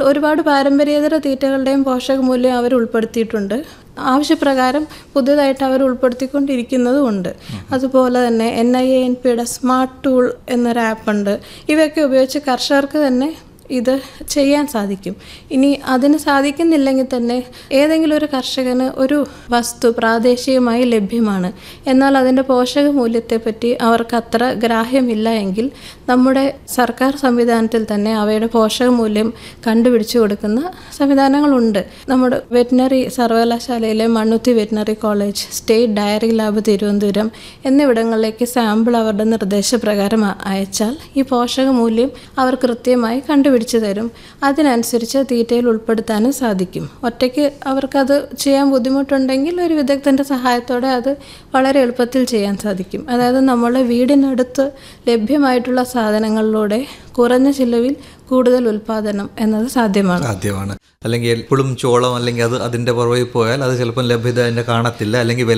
ഒരുപാട് പാരമ്പര്യേതര തീറ്റകളുടെയും പോഷകമൂല്യം അവർ ഉൾപ്പെടുത്തിയിട്ടുണ്ട് ആവശ്യപ്രകാരം പുതിയതായിട്ട് അവർ ഉൾപ്പെടുത്തിക്കൊണ്ടിരിക്കുന്നതുമുണ്ട് അതുപോലെ തന്നെ എൻ ഐ എ എൻ പിയുടെ സ്മാർട്ട് ടൂൾ എന്നൊരു ആപ്പുണ്ട് ഇവയൊക്കെ ഉപയോഗിച്ച് കർഷകർക്ക് തന്നെ ഇത് ചെയ്യാൻ സാധിക്കും ഇനി അതിന് സാധിക്കുന്നില്ലെങ്കിൽ തന്നെ ഏതെങ്കിലും ഒരു കർഷകന് ഒരു വസ്തു പ്രാദേശികമായി ലഭ്യമാണ് എന്നാൽ അതിൻ്റെ പോഷക മൂല്യത്തെപ്പറ്റി അവർക്ക് അത്ര ഗ്രാഹ്യമില്ല എങ്കിൽ നമ്മുടെ സർക്കാർ സംവിധാനത്തിൽ തന്നെ അവയുടെ പോഷക മൂല്യം കണ്ടുപിടിച്ചു കൊടുക്കുന്ന സംവിധാനങ്ങളുണ്ട് നമ്മുടെ വെറ്റിനറി സർവകലാശാലയിലെ Mannuthy veterinary college state dairy lab Thiruvananthapuram എന്നിവിടങ്ങളിലേക്ക് സാമ്പിൾ അവരുടെ നിർദ്ദേശപ്രകാരം അ- അയച്ചാൽ ഈ പോഷക മൂല്യം അവർ കൃത്യമായി കണ്ടുപിടിച്ചു തരും അതിനനുസരിച്ച് തീറ്റയിൽ ഉൾപ്പെടുത്താനും സാധിക്കും ഒറ്റയ്ക്ക് അവർക്കത് ചെയ്യാൻ ബുദ്ധിമുട്ടുണ്ടെങ്കിൽ ഒരു വിദഗ്ധൻ്റെ സഹായത്തോടെ അത് വളരെ എളുപ്പത്തിൽ ചെയ്യാൻ സാധിക്കും അതായത് നമ്മളെ വീടിനടുത്ത് ലഭ്യമായിട്ടുള്ള സാധനങ്ങളിലൂടെ കുറഞ്ഞ ചിലവിൽ കൂടുതൽ ഉൽപാദനം എന്നത് സാധ്യമാണ് സാധ്യമാണ് അല്ലെങ്കിൽ എപ്പോഴും ചോളം അല്ലെങ്കിൽ അത് അതിൻ്റെ പുറകെ പോയാൽ അത് ചിലപ്പം ലഭ്യത അതിൻ്റെ കാണത്തില്ല അല്ലെങ്കിൽ വില